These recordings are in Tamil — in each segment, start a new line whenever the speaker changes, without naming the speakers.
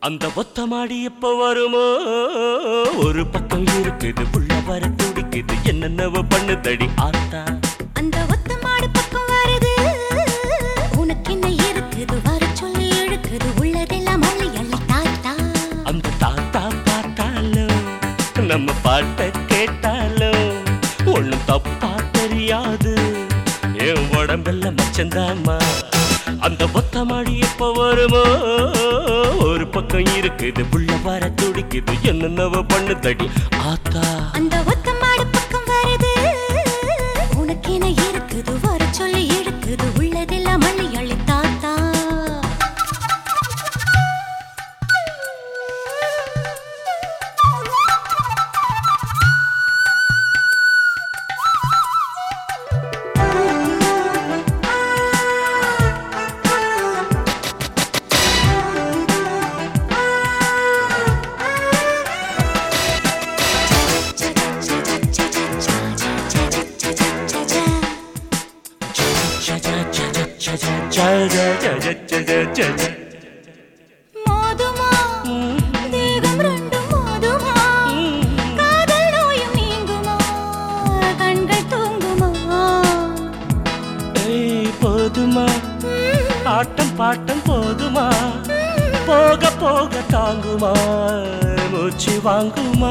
அந்த ஒத்த மாடி எப்ப வருமோ ஒரு பக்கம் இருக்குது புள்ள வர துடிக்குது என்னென்னவோ பண்ணுதடி ஆத்தா
அந்த ஒத்த மாடு பக்கம் வருது உனக்கு என்ன இருக்குது வர சொல்லி இழுக்குது உள்ளதெல்லாம் அள்ளி அள்ளி தாத்தா
அந்த தாத்தா பார்த்தாலும் நம்ம பாட்ட கேட்டாலும் ஒண்ணும் தப்பா தெரியாது என் உடம்பெல்ல மச்சந்தாமா அந்த ஒத்த மாடி எப்ப வருமோ ஒரு பக்கம் இருக்குது புள்ள வர துடிக்குது என்னென்னவோ பண்ணுதடி ஆத்தா
அந்த ஒத்த மாடு பக்கம் வருது உனக்கு என்ன இருக்குது வர சொல்லி இழுக்குது உள்ளதெல்லாம் அள்ளி அள்ளி தாத்தா மோதுமா தேகம் ரெண்டும் மோதுமா காதல் நோயும் நீங்குமா கண்கள் தூங்குமா
ஏய், போதுமா ஆட்டம் பாட்டம் போதுமா போக போக தாங்குமா மூச்சு வாங்குமா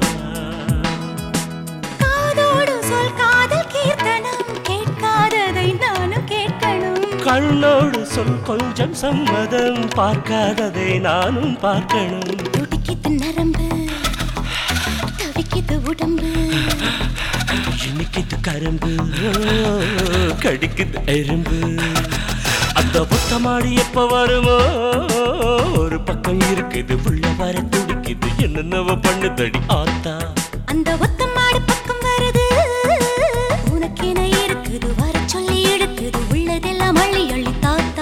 காதோடு சொல் காதல் கீர்த்தனம் கேட்காததை நானும் கேட்கணும்
கண்ணோடு சொல் கொஞ்சம் சம்மதம் பார்க்காததை நானும் பார்க்கணும்
துடிக்குது நரம்பு தவிக்குது உடம்பு
இனிக்குது கரும்பு கடிக்குது எறும்பு அந்த ஒத்த மாடி எப்ப வருமோ ஒரு பக்கம் இருக்குது உள்ள வர துடிக்குது என்னென்னவோ பண்ணுதடி ஆத்தா
அந்த ஒத்த மாடு பக்கம் வருது உனக்கு என்ன இருக்குது வர சொல்லி எடுக்குது உள்ளதெல்லாம் அள்ளி அள்ளி தாத்தா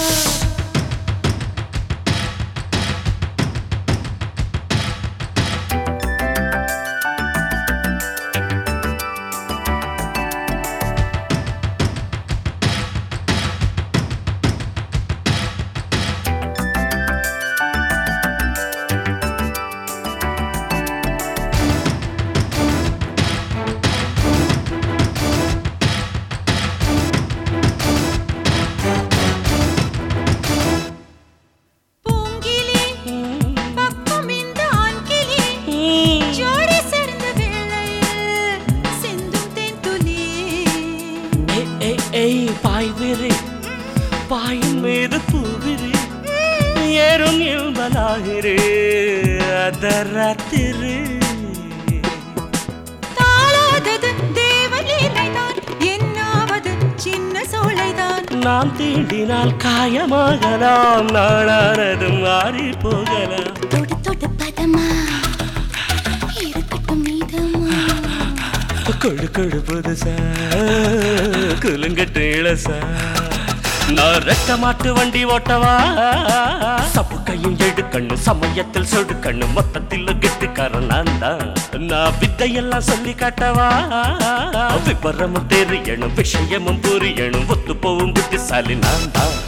பூங்கிலி பக்கம் இந்த ஆண்கிளி ஜோடி சேர்ந்த வேளையில் சிந்தும் தென்துளி
ஏய், ஏய், ஏய், பாய்விரி பாயின் மீது பூவிரி ஏறும் இல்பலாகிறே அதராத்திரி
தாழாதது தேவலீலைதான் என்னாவது சின்ன சோலைதான்
நாம் தீண்டினால் காயமாகலாம் நாளானதும் மாறி போகலாம்
தொடு தொடு பதமா இருக்கட்டும் மீதமா
கொழு கொழு புதுசா குலுங்கட்டு இளசா நான் ரெட்ட மாட்டு வண்டி ஓட்டவா சப்பு கையும் எடுக்கணும் சமயத்தில் சொடுக்கணும் மொத்தத்தில் கெட்டுக்காரன் நான் தான் நான் வித்தையெல்லாம் சொல்லி காட்டவா விபரமும் தெரியணும் விஷயமும் புரியணும் ஒத்து போவும் புத்திசாலி நான் தான்